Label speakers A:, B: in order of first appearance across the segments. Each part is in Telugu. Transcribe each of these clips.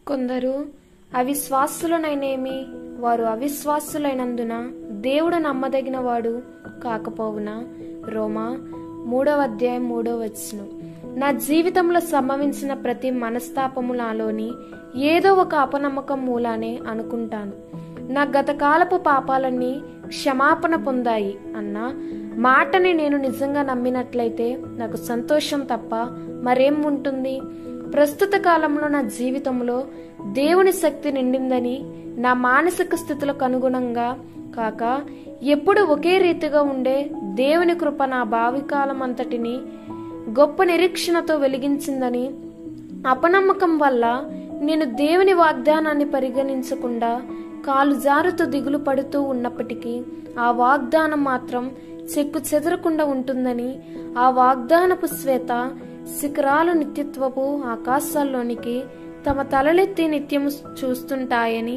A: కొందరు అవిశ్వాసులనైనేమి వారు అవిశ్వాసులైనందున దేవుడు నమ్మదగిన వాడు కాకపోవునా రోమా మూడవ అధ్యాయం మూడవ వచనం నా జీవితంలో సంభవించిన ప్రతి మనస్తాపము నాలోని ఏదో ఒక అపనమ్మకం మూలానే అనుకుంటాను నా గతకాలపు పాపాలన్నీ క్షమాపణ పొందాయి అన్న మాటని నేను నిజంగా నమ్మినట్లయితే నాకు సంతోషం తప్ప మరేం ఉంటుంది ప్రస్తుత కాలంలో నా జీవితంలో దేవుని శక్తి నిండిందని నా మానసిక స్థితులకు అనుగుణంగా కాక ఎప్పుడు ఒకే రీతిగా ఉండే దేవుని కృప నా భావికాలం అంతటిని గొప్ప నిరీక్షణతో వెలిగించిందని అపనమ్మకం వల్ల నేను దేవుని వాగ్దానాన్ని పరిగణించకుండా కాలు జారుతూ దిగులు పడుతూ ఉన్నప్పటికీ ఆ వాగ్దానం మాత్రం చెక్కు చెదరకుండా ఉంటుందని ఆ వాగ్దానపు శ్వేత శిఖరాలు నిత్యత్వపు ఆకాశాల్లోనికి తమ తలలెత్తి నిత్యము చూస్తుంటాయని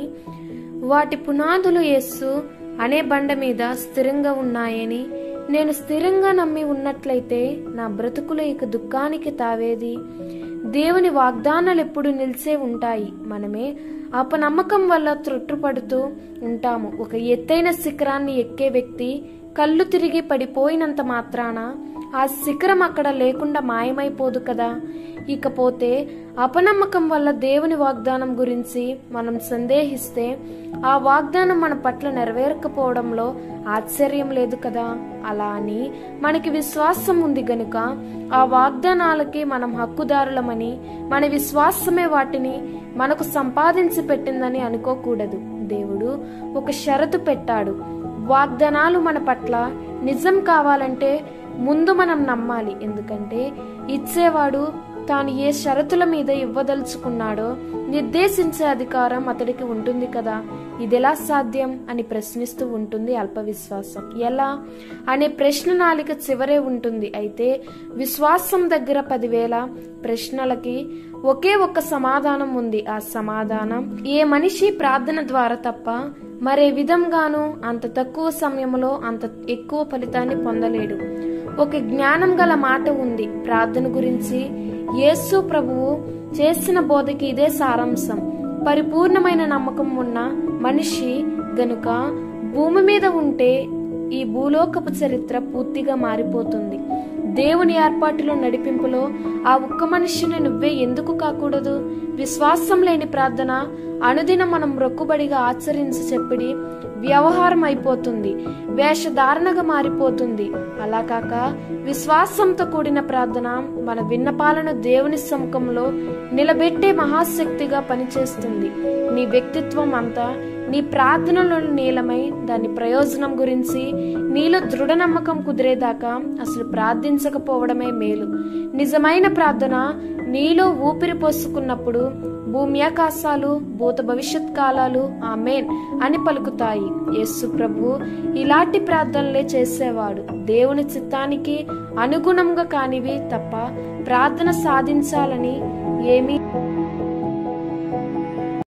A: వాటి పునాదులు యేస్సు అనే బండ మీద స్థిరంగా ఉన్నాయని నేను స్థిరంగా నమ్మి ఉన్నట్లయితే నా బ్రతుకులు ఇక దుఃఖానికి తావేది దేవుని వాగ్దానాలు ఎప్పుడు నిలిచే ఉంటాయి మనమే అపనమ్మకం వల్ల త్రొట్టుపడుతూ ఉంటాము ఒక ఎత్తైన శిఖరాన్ని ఎక్కే వ్యక్తి కళ్ళు తిరిగి పడిపోయినంత మాత్రాన ఆ శిఖరం అక్కడ లేకుండా మాయమైపోదు కదా ఇకపోతే అపనమ్మకం వల్ల దేవుని వాగ్దానం గురించి మనం సందేహిస్తే ఆ వాగ్దానం మన పట్ల నెరవేరకపోవడంలో ఆశ్చర్యం లేదు కదా అలా అని మనకి విశ్వాసం ఉంది గనుక ఆ వాగ్దానాలకి మనం హక్కుదారులమని మన విశ్వాసమే వాటిని మనకు సంపాదించి పెట్టిందని అనుకోకూడదు దేవుడు ఒక షరతు పెట్టాడు వాగ్దానాలు మన పట్ల నిజం కావాలంటే ముందు మనం నమ్మాలి ఎందుకంటే ఇచ్చేవాడు తాను ఏ షరతుల మీద ఇవ్వదలుచుకున్నాడో నిర్దేశించే అధికారం అతడికి ఉంటుంది కదా ఇదెలా సాధ్యం అని ప్రశ్నిస్తూ ఉంటుంది అల్ప విశ్వాసం ఎలా అనే ప్రశ్న నాలిక చివరే ఉంటుంది అయితే విశ్వాసం దగ్గర పదివేల ప్రశ్నలకి ఒకే ఒక్క సమాధానం ఉంది ఆ సమాధానం ఏ మనిషి ప్రార్థన ద్వారా తప్ప మరే విధంగానూ అంత తక్కువ సమయంలో అంత ఎక్కువ ఫలితాన్ని పొందలేడు ఒక జ్ఞానం గల మాట ఉంది ప్రార్థన గురించి యేసు ప్రభువు చేసిన బోధకి ఇదే సారాంశం పరిపూర్ణమైన నమ్మకం ఉన్న మనిషి గనుక భూమి మీద ఉంటే ఈ భూలోకపు చరిత్ర పూర్తిగా మారిపోతుంది దేవుని ఏర్పాటులో నడిపింపులో ఆ ఒక్క మనిషిని నువ్వే ఎందుకు కాకూడదు విశ్వాసం లేని ప్రార్థన అనుదినం మనం రొక్కుబడిగా ఆచరించి చెప్పిడి వ్యవహారం అయిపోతుంది వేషధారణగా మారిపోతుంది అలా కాక విశ్వాసంతో కూడిన ప్రార్థన మన విన్నపాలను దేవుని సముఖంలో నిలబెట్టే మహాశక్తిగా పనిచేస్తుంది నీ వ్యక్తిత్వం అంతా నీ ప్రార్థనలో నీలమై దాని ప్రయోజనం గురించి నీలో దృఢ నమ్మకం కుదిరేదాకా అసలు ప్రార్థించకపోవడమే మేలు నిజమైన ప్రార్థన నీలో ఊపిరి పోసుకున్నప్పుడు భూమి ఆకాశాలు భూత భవిష్యత్ కాలాలు ఆమెన్ అని పలుకుతాయి యేసు ప్రభు ఇలాంటి ప్రార్థనలే చేసేవాడు దేవుని చిత్తానికి అనుగుణంగా కానివి తప్ప ప్రార్థన సాధించాలని ఏమీ